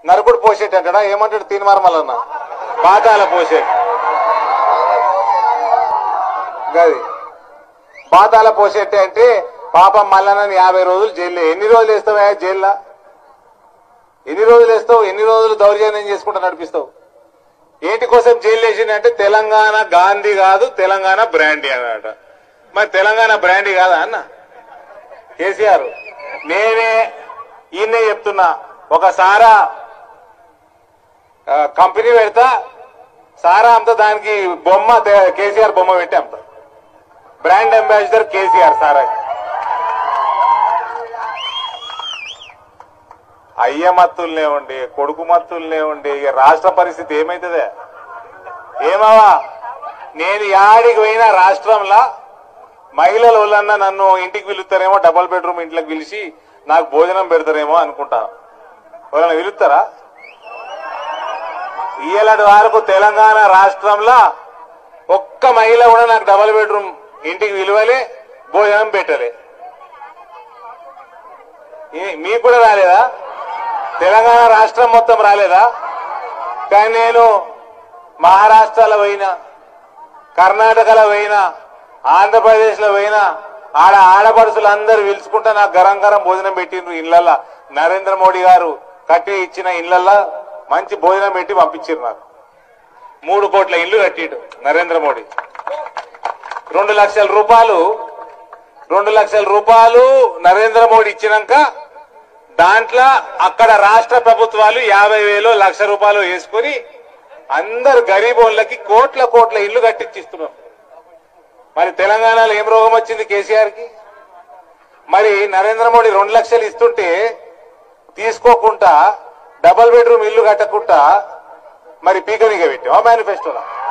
నరుకుడు పోసేటి అంటాడా ఏమంటాడు తీన్మార్ మల్లన్న పాతాల పోసేటి గది పాతాల పోసేటి అంటే పాపం మల్లన్నని యాభై రోజులు జైల్లో ఎన్ని రోజులు వేస్తావా జైల్లో ఎన్ని రోజులు వేస్తావు ఎన్ని రోజులు దౌర్జన్యం చేసుకుంటూ నడిపిస్తావు ఏంటి కోసం జైలు వేసింది అంటే తెలంగాణ గాంధీ కాదు తెలంగాణ బ్రాండీ అన్నమాట మరి తెలంగాణ బ్రాండీ కాదా అన్న కేసీఆర్ నేనే ఈయనే చెప్తున్నా ఒక సారా ఆ, కంపెనీ పెడతా సారా అంతా దానికి బొమ్మ తే- కేసీఆర్ బొమ్మ పెట్టి అమ్ముతా బ్రాండ్ అంబాసిడర్ కేసీఆర్ సారా అయ్య మత్తుల్నే ఉండి కొడుకు మత్తుల్నే ఉండి ఇక రాష్ట్ర పరిస్థితి ఏమైతుందే ఏమవా నేను యాడికి పోయినా రాష్ట్రంలో మహిళల వాళ్ళన్నా నన్ను ఇంటికి పిలుస్తారేమో డబుల్ బెడ్రూమ్ ఇంట్లోకి పిలిచి నాకు భోజనం పెడతారేమో అనుకుంటా ఎవరైనా పిలుస్తారా ఇయ్యలాంటి వరకు తెలంగాణ రాష్ట్రంలో ఒక్క మహిళ కూడా నాకు డబుల్ బెడ్రూమ్ ఇంటికి విలువలే భోజనం పెట్టలే ఈ- మీకు కూడా రాలేదా తెలంగాణ రాష్ట్రం మొత్తం రాలేదా కానీ నేను మహారాష్ట్రలో పోయినా కర్ణాటకలో పోయినా ఆంధ్రప్రదేశ్లో పోయినా ఆడ ఆడపడుచులు అందరు పిలుచుకుంటా నాకు గరం గరం భోజనం పెట్టిండ్రు ఇళ్లల్లో నరేంద్ర మోడీ గారు కట్టి ఇచ్చిన ఇళ్లల్లో మంచి భోజనం పెట్టి పంపించారు నాకు మూడు కోట్ల ఇల్లు కట్టిండు నరేంద్ర మోడీ రెండు లక్షల రూపాయలు రెండు లక్షల రూపాయలు నరేంద్ర మోడీ ఇచ్చినాక దాంట్లో అక్కడ రాష్ట్ర ప్రభుత్వాలు యాభై వేలు లక్ష రూపాయలు వేసుకుని అందరు గరీబోళ్ళకి కోట్ల కోట్ల ఇల్లు కట్టించిస్తున్నారు మరి తెలంగాణలో ఏం రోగం వచ్చింది కేసీఆర్ కి మరి నరేంద్ర మోడీ రెండు లక్షలు ఇస్తుంటే తీసుకోకుండా డబల్ బెడ్రూమ్ ఇల్లు కట్టకుండా మరి పీకనిగా పెట్టావా మేనిఫెస్టోలో